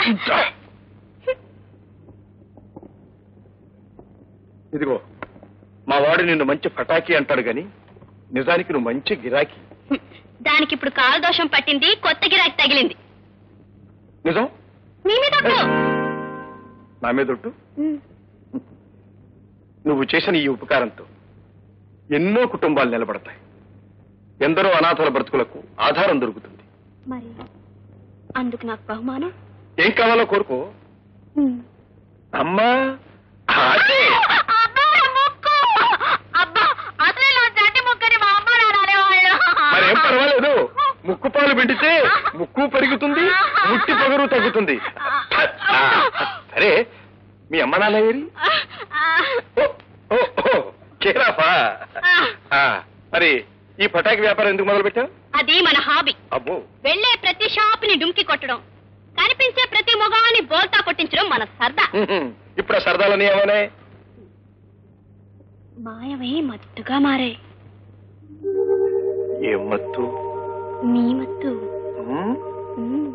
ఇదిగో మా వాడు నిన్ను మంచి పటాకి అంటాడు గాని నిజానికి నువ్వు మంచి గిరాకీ దానికి ఇప్పుడు కాలదోషం పట్టింది కొత్త గిరాకి తగిలింది నిజం మీ మీద ఒట్టు. నా మీద ఒట్టు నువ్వు చేసిన ఈ ఉపకారంతో ఎన్నో కుటుంబాలు నిలబడతాయి ఎందరో అనాథల బ్రతుకులకు ఆధారం దొరుకుతుంది మరి అందుకు నాకు బహుమానం ఏం కావాలో కోరుకో అమ్మా ఆటే. అబ్బా, ముక్కు! అబ్బా, అసలే నా చంటి ముక్కని మా అమ్మ నాన్న అనేవాళ్ళు. మరేం పర్వాలేదు ముక్కు పాలు పిండితే ముక్కు పెరుగుతుంది ముట్టి పొగరు తగ్గుతుంది ఆ, సరే మీ అమ్మ నాన్న ఏరి ఓ, ఓ, ఓ, కేరాఫా ఆ, మరి ఈ పటాకి వ్యాపారం ఎందుకు మొదలు పెట్టావు అది మన హాబీ అబ్బో వెళ్ళే ప్రతి షాప్ ని డుంకి కొట్టడం కనిపించే ప్రతి మొగాన్ని బోల్తా కొట్టించడం మన సరదా హ్మ్, ఇప్పుడు ఆ సరదాలని ఏమన్నాయి మాయమై మత్తుగా మారే ఏం మత్తు నీ మత్తు హ్మ్? మ్మ్.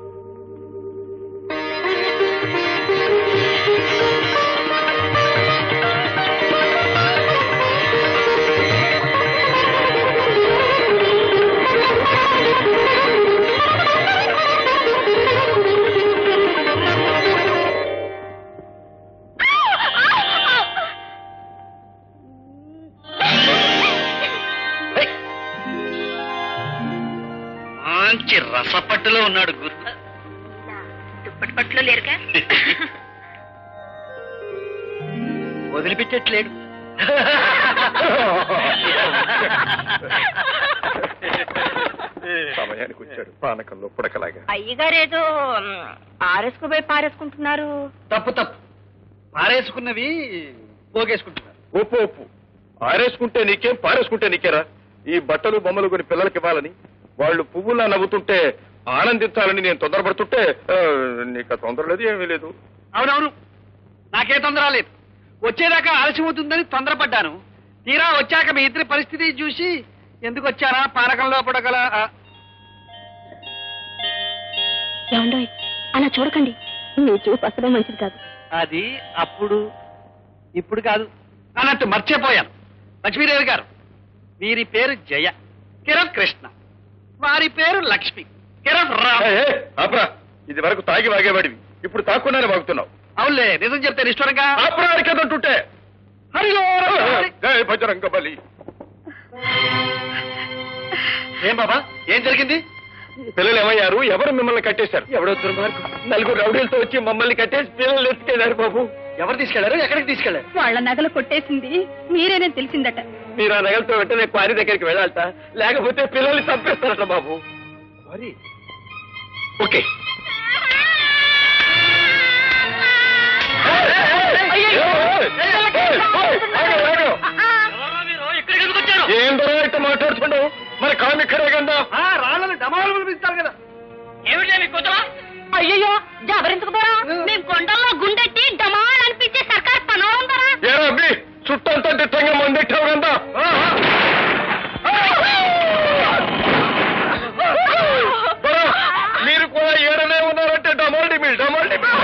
ఏయ్, మంచి రసపట్టులో ఉన్నాడు గురు దుప్పటి పట్టులో లేరుగా వదిలిపెట్టట్లేడు సమయానికి వచ్చాడు పానకంలో పుడకలాగా అయ్యగారేదో ఆరేసుకుపోయి పారేసుకుంటున్నారు తప్పు తప్పు పారేసుకున్నవి పోగేసుకుంటున్నారు ఒప్పు ఒప్పు ఆరేసుకుంటే నీకేం పారేసుకుంటే నీకేరా ఈ బట్టలు బొమ్మలు కొని పిల్లలకి ఇవ్వాలని వాళ్ళు పువ్వులా నవ్వుతుంటే ఆనందించాలని నేను తొందరపడుతుంటే ఆ, నీకు ఆ తొందర లేదు ఏమీ లేదు అవునవును నాకే తొందర లేదు వచ్చేదాకా ఆలస్యం అవుతుందని తొందరపడ్డాను తీరా వచ్చాక మీ ఇద్దరి పరిస్థితి చూసి ఎందుకు వచ్చారా పానకంలో పడగల ఏమండోయ్ అలా చూడకండి మీ చూపు అసలు మంచిది కాదు అది అప్పుడు ఇప్పుడు కాదు అన్నట్టు మర్చిపోయాను లక్ష్మీదేవి గారు వీరి పేరు జయ కిరణ్ కృష్ణ వారి పేరు లక్ష్మి కిరణ్ రామ్ ఏ, ఏ, ఆపరా ఇది వరకు తాగి వాగేవాడివి ఇప్పుడు తాక్కున్నానే వాగుతున్నావు అవునులే నిజం చెప్తే నిష్ఠురంగా ఆపరా అడిగేదంటుంటే హరిలో రమణి. జయ భజరంగ బలి ఏం బాబా ఏం జరిగింది పిల్లలు ఏమయ్యారు ఎవరు మిమ్మల్ని కట్టేశారు ఎవడో దుర్మార్గం నలుగురు రౌడీలతో వచ్చి మమ్మల్ని కట్టేసి పిల్లలు ఎత్తుకెళ్లారు బాబు ఎవరు తీసుకెళ్లారు ఎక్కడికి తీసుకెళ్లారు వాళ్ళ నగలు కొట్టేసింది మీరేనే తెలిసిందట మీరు ఆ నగలతో వెంటనే క్వారీ దగ్గరికి వెళ్ళాలట లేకపోతే పిల్లల్ని చంపేస్తారట బాబు క్వారీ ఓకే ఏం దొర అయితే మాట్లాడుతున్నావు మరి కామి ఇక్కడే కదా రాళ్ళని డమాలు పిలిపిస్తారు కదా ఏమిటి మీకు కుదరా అయ్యయ్యో జబరించుకు పోరా మేము కొండల్లో గుండెట్టి డమాల్ అనిపించే సర్కార్ పనో ఉందరా ఏ రబ్బి చుట్టంతా దిట్టంగా మందెట్టావు కదా దొర, మీరు కూడా ఏడనే ఉన్నారంటే డమాల్డి మీ డమాల్డి మీ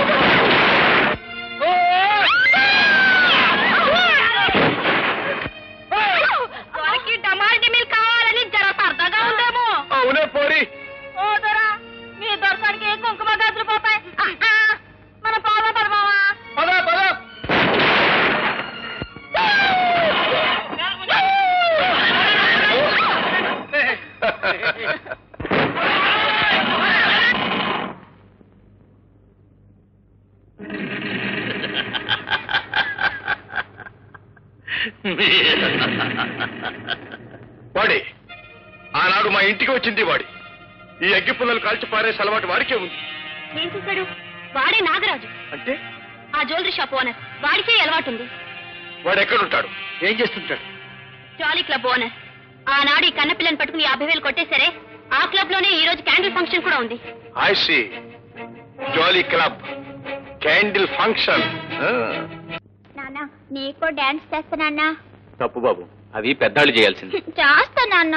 వారికి డమాల్ డిమిల్ కావాలని జర సరదాగా ఉందేమో అవునే పోరి ఓ దొరా మీ దొరసానికి కుంకుమ గాజులు పోతాయి ఆ, ఆ, మన పాద పడమావా పద పద వాడి ఆనాడు మా ఇంటికి వచ్చింది వాడి ఈ అగ్గి పుల్లలు కాల్చి పారేసే అలవాటు వాడికే ఉంది ఏం చేశాడు వాడే నాగరాజు అంటే ఆ జ్యువెలరీ షాప్ ఓనర్ వాడికే అలవాటు ఉంది వాడు ఎక్కడుంటాడు ఏం చేస్తుంటాడు జాలీ క్లబ్ ఓనర్ ఆనాడు ఈ కన్నపిల్లని పట్టుకుని యాభై వేలు కొట్టేసరే ఆ క్లబ్ లోనే ఈ రోజు క్యాండిల్ ఫంక్షన్ కూడా ఉంది I C jolly club candle function నాన్న నీకో డాన్స్ చేస్తానన్నా తప్పు బాబు అవి పెద్దాళ్ళు చేయాల్సింది చేస్తా నాన్న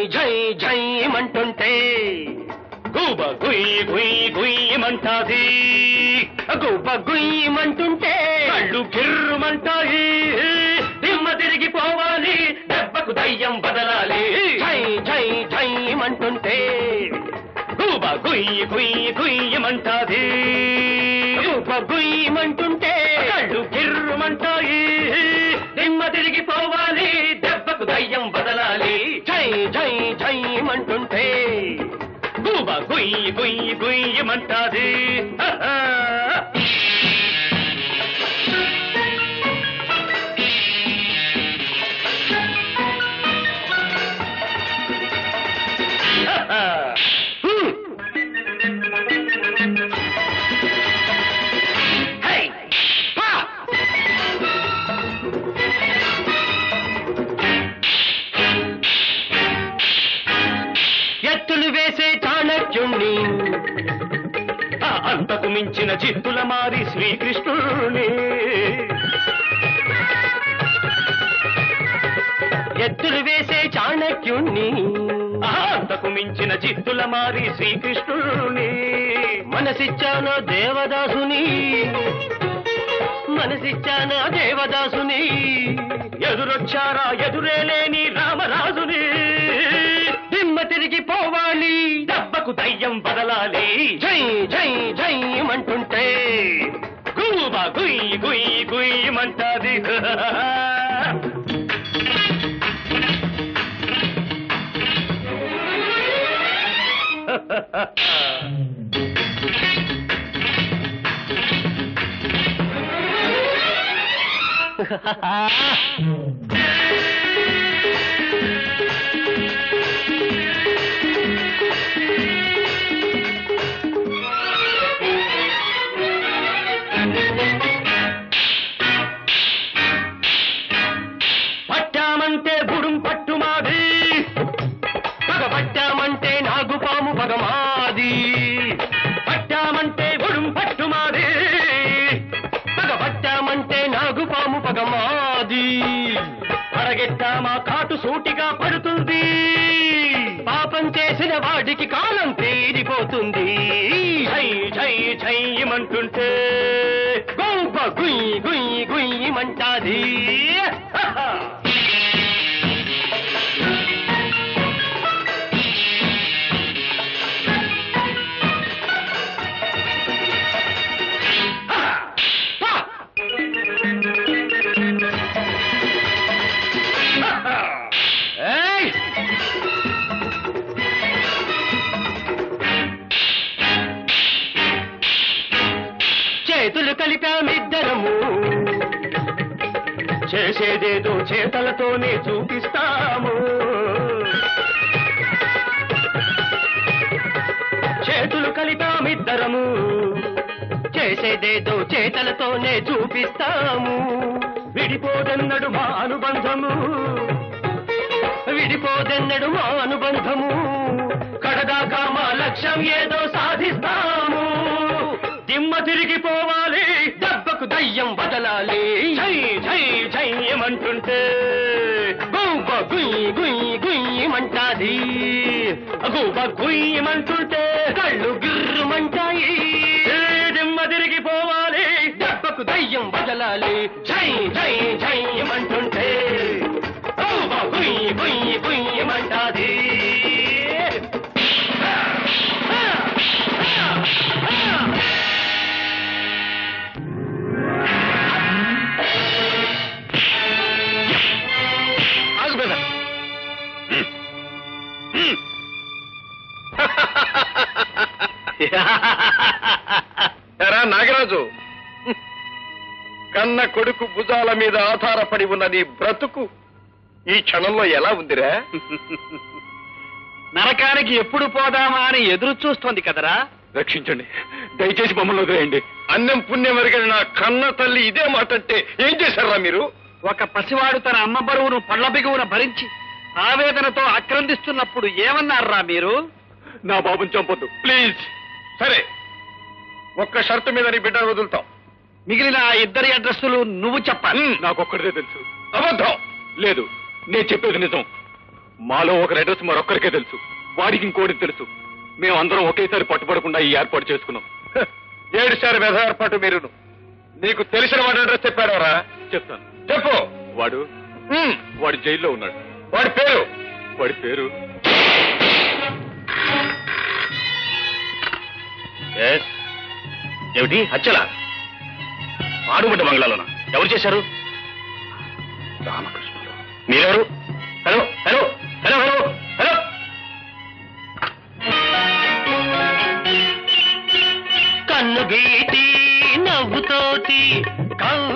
జై జై మంటుంటే గూబ గుయ్ గుయ్ గుయ్యమంటాది గుబ్బ గుయ్యమంటుంటే కళ్ళు కిర్రుమంటాయి దిమ్మ తిరిగిపోవాలి దెబ్బకు దయ్యం బదలాలి జై జై జై మంటుంటే గూబ గుయ్ గుయ్ గుయ్యమంటాది గుబ్బ గుయ్యమంటుంటే కళ్ళు కిర్రుమంటాయి దిమ్మ తిరిగిపోవాలి దెబ్బకు దయ్యం బదలాలి జై జై జై మంటుంటే గూబ గుయ్ గుయ్ గుయ్యమంటాది హై పా ఎత్తులు వేసే చాణక్యుణ్ణి ఆ అంతకు మించిన చిత్తుల మారి శ్రీకృష్ణుని ఎత్తులు వేసే చాణక్యుణ్ణి ఆ అంతకు మించిన చిత్తుల మారి శ్రీకృష్ణుని మనసిచ్చాన దేవదాసుని మనసిచ్చాన దేవదాసుని ఎదురొచ్చారా ఎదురే లేని రామరాజుని దిమ్మ తిరిగి పోవాలి దెబ్బకు దయ్యం బదలాలి జై జై జై అంటుంటే గూబ గుయ్ గుయ్ గుయ్యమంటాది పట్టామంటే బుడుం పట్టుమాది పగబట్టామంటే నాగుపాము పగమాది పట్టామంటే బుడుం పట్టుమాది పగబట్టామంటే నాగుపాము పగమాది పడగెట్టామా కాటు సూటిగా పడుతుంది పాపం చేసిన వాడికి కాలం తీరిపోతుంది ఝై ఝై ఝయ్యమంటుంటే గొంప గుయ్యి గుయ్యి గుయ్యమంటాది ఏయ్! చేతులు కలిపామిద్దరము చేసేదేదో చేతలతోనే చూపిస్తాము చేతులు కలిపామిద్దరము చేసేదేదో చేతలతోనే చూపిస్తాము విడిపోదన్నడు మా అనుబంధము విడిపోదెన్నడు మా అనుబంధము కడదాకా మా లక్ష్యం ఏదో సాధిస్తాము దిమ్మ తిరిగిపోవాలి దెబ్బకు దయ్యం బదలాలి ఝై ఝై ఝయ్యమంటుంటే గుంప గుయ్యి గుయ్యి గుయ్యమంటాది అగూబ గుయ్యమంటుంటే కళ్ళు గిర్రుమంటాయి ఏ దిమ్మ తిరిగిపోవాలి దెబ్బకు దయ్యం బదలాలి జై జై జైమంటుంటే ఔవ గుయ్యి గుయ్యి గుయ్యమంటాది ఆగు బ్రదర్ ఎరా నాగరాజు కన్న కొడుకు భుజాల మీద ఆధారపడి ఉన్న నీ బ్రతుకు ఈ క్షణంలో ఎలా ఉందిరా నరకానికి ఎప్పుడు పోదామా అని ఎదురు చూస్తోంది కదరా రక్షించండి దయచేసి మమ్మల్ని వదిలేయండి అన్నం పుణ్యం ఎరగని నా కన్న తల్లి ఇదే మాట అంటే ఏం చేశారా మీరు ఒక పసివాడు తన అమ్మ బరువును పళ్ళ బిగువున భరించి ఆవేదనతో ఆక్రందిస్తున్నప్పుడు ఏమన్నారా మీరు నా బాబుని చంపొద్దు ప్లీజ్ సరే ఒక్క షరతు మీద నీ బిడ్డ వదులుతాం మిగిలిన ఆ ఇద్దరి అడ్రస్సులు నువ్వు చెప్పాలి నాకు ఒక్కడిదే తెలుసు అబద్ధం లేదు నేను చెప్పేది నిజం మాలో ఒకరి అడ్రస్ మరొక్కరికే తెలుసు వాడికి ఇంకోటి తెలుసు మేమందరం ఒకేసారి పట్టుబడకుండా ఈ ఏర్పాటు చేసుకున్నాం ఏడు సార్ మెధ ఏర్పాటు మీరును నీకు తెలిసిన వాడి అడ్రస్ చెప్పాడవరా చెప్తాను చెప్పు వాడు వాడు జైల్లో ఉన్నాడు వాడి పేరు వాడి పేరు ఏమిటి హత్యలా ఆడుబడ్డ బంగ్లాలోనా ఎవరు చేశారు రామకృష్ణుడు మీరెవరు hello hello hello hello hello కన్ను గీటి నవ్వుతోటి కవ్వి